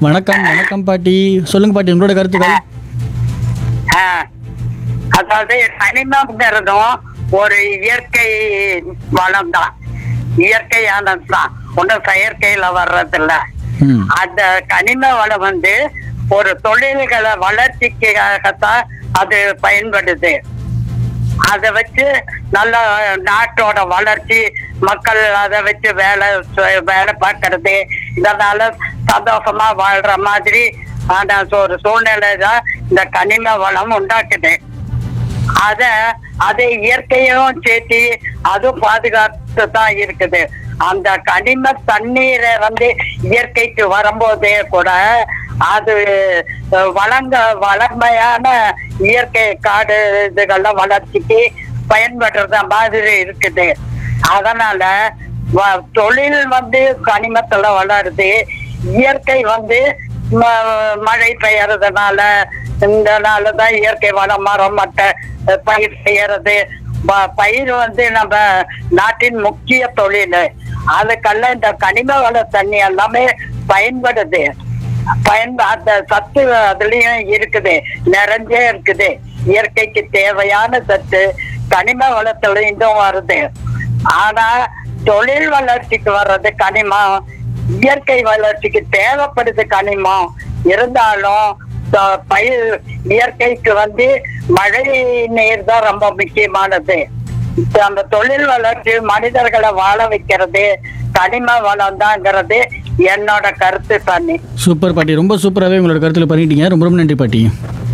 வணக்கம் வணக்கம் பாட்டி சொல்லுங்க பாட்டி உங்களோட கருத்துக்கள் ஆ, அதாவது கனிமங்கிறதும் ஒரு இயற்கை வளம் தான் இயற்கையானது தான் ஒன்றும் செயற்கையில வர்றதில்ல ம் அந்த கனிம வளம் வந்து ஒரு தொழில்களை வளர்ச்சிக்காகத்தான் அது பயன்படுது அதை வச்சு நல்ல நாட்டோட வளர்ச்சி மக்கள் அதை வச்சு வேலை செ- வேலை பார்க்கறது இதனால சந்தோஷமா வாழ்ற மாதிரி ஆன ஒரு சூழ்நிலை தான் இந்த கனிம வளம் உண்டாக்குது அத அதை இயற்கையும் சேர்த்து அதுவும் பாதுகாத்து தான் இருக்குது அந்த கனிம தண்ணீரை வந்து இயற்கைக்கு வரும்போதே கூட அது அஹ், வளங்க வளமையான இயற்கை காடு இதுகள்லாம் வளர்ச்சிக்கு பயன்படுற மாதிரி இருக்குது அதனால வ- தொழில் வந்து கனிமத்துல வளருது இயற்கை வந்து ம- மழை பெய்யறதுனால இந்த நாள் தான் இயற்கை வளம் மரம் மட்ட அஹ், பயிர் செய்யறது ப- பயிர் வந்து நம்ம நாட்டின் முக்கிய தொழில் அதுக்கெல்லாம் இந்த கனிம வள தண்ணி எல்லாமே பயன்படுது பயன் அந்த சத்து அதுலயும் இருக்குது நிறைஞ்சே இருக்குது இயற்கைக்கு தேவையான சத்து கனிம வளத்துல இருந்தும் வருது ஆனா தொழில் வளர்ச்சிக்கு வர்றது கனிமம் இயற்கை வளர்ச்சிக்கு தேவைப்படுது கனிமம் இருந்தாலும் த- பயிர் இயற்கைக்கு வந்து மழை நீர் தான் ரொம்ப முக்கியமானது இப்ப அந்த தொழில் வளர்ச்சி மனிதர்களை வாழ வைக்கிறது கனிம வளம் தாங்கிறது என்னோட கருத்து தண்ணி சூப்பர் பாட்டி ரொம்ப சூப்பராகவே உங்களோட கருத்தில் பண்ணிட்டீங்க ரொம்ப ரொம்ப நன்றி பாட்டி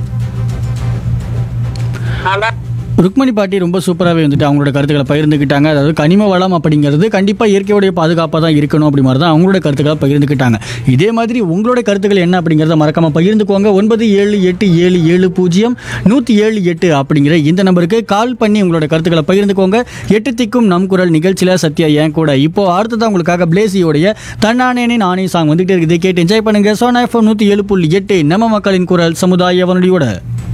நல்லா ருக்மணி பாட்டி ரொம்ப சூப்பராகவே வந்துட்டு அவங்களோட கருத்துக்களை பகிர்ந்துக்கிட்டாங்க அதாவது கனிம வளம் அப்படிங்கிறது கண்டிப்பாக இயற்கையுடைய பாதுகாப்பாக தான் இருக்கணும் அப்படி மாதிரி தான் அவங்களோட கருத்துக்களை பகிர்ந்துக்கிட்டாங்க இதே மாதிரி உங்களோட கருத்துக்கள் என்ன அப்படிங்கிறத மறக்காம பகிர்ந்துக்கோங்க ஒன்பது ஏழு எட்டு ஏழு ஏழு பூஜ்ஜியம் நூற்றி ஏழு எட்டு அப்படிங்கிற இந்த நம்பருக்கு கால் பண்ணி உங்களோட கருத்துக்களை பகிர்ந்துக்கோங்க எட்டு திக்கும் நம் குரல் நிகழ்ச்சியில் சத்யா ஏன் கூட இப்போ அடுத்ததான் உங்களுக்காக பிளேசியோடைய தன்னானேனே நானே சாங் வந்துகிட்டே இருக்குது கேட்டு என்ஜாய் பண்ணுங்க சோனா எஃப்எம் நூற்றி ஏழு புள்ளி எட்டு நம்ம மக்களின் குரல் சமுதாய வானொலியோட